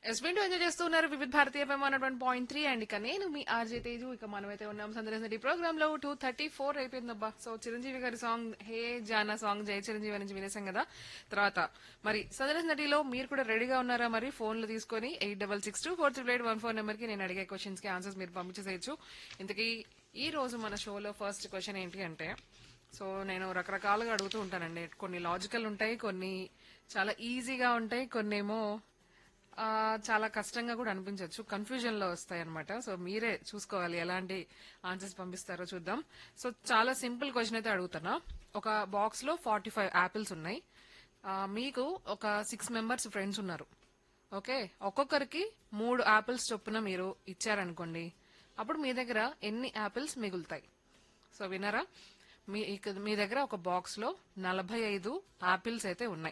ఎస్బీన్ enjoy చేస్తూ ఉన్నారు వివిధ భారతీయ వన్ పాయింట్ త్రీ అండ్ ఇక నేను మీ ఆర్జే తేజు ఇక మనమైతే ఉన్నాం సందర్శన ఈ ప్రోగ్రామ్ లో టూ థర్టీ ఫోర్ అయిపోయిందబ్బా సో చిరంజీవి గారి సాంగ్ హే జానా సాంగ్ జయ చిరంజీవి నుంచి వినేసాం కదా తర్వాత మరి సందర్శన నటిలో మీరు కూడా రెడీగా ఉన్నారా మరి ఫోన్లు తీసుకొని eight double six two four triple eight one four number కి నేను అడిగే క్వశ్చన్స్ కి ఆన్సర్స్ మీరు పంపించేసేయచ్చు ఇంతకీ ఈ రోజు మన షోలో ఫస్ట్ క్వశ్చన్ ఏంటి అంటే సో నేను రకరకాలుగా అడుగుతూ ఉంటానండి కొన్ని లాజికల్ ఉంటాయి కొన్ని చాలా ఈజీగా ఉంటాయి కొన్ని ఏమో ఆ, చాలా కష్టంగా కూడా అనిపించవచ్చు కన్ఫ్యూజన్ లో వస్తాయి అనమాట సో మీరే చూసుకోవాలి ఎలాంటి ఆన్సర్స్ పంపిస్తారో చూద్దాం సో చాలా సింపుల్ క్వశ్చన్ అయితే అడుగుతున్నా ఒక బాక్స్ లో ఫార్టీ ఫైవ్ యాపిల్స్ ఉన్నాయి ఆ, మీకు ఒక సిక్స్ మెంబర్స్ ఫ్రెండ్స్ ఉన్నారు ఓకే ఒక్కొక్కరికి మూడు యాపిల్స్ చొప్పున మీరు ఇచ్చారనుకోండి అప్పుడు మీ దగ్గర ఎన్ని యాపిల్స్ మిగులుతాయి సో వినరా మీ ఇక- మీ దగ్గర ఒక బాక్స్ లో నలభై ఐదు యాపిల్స్ అయితే ఉన్నాయి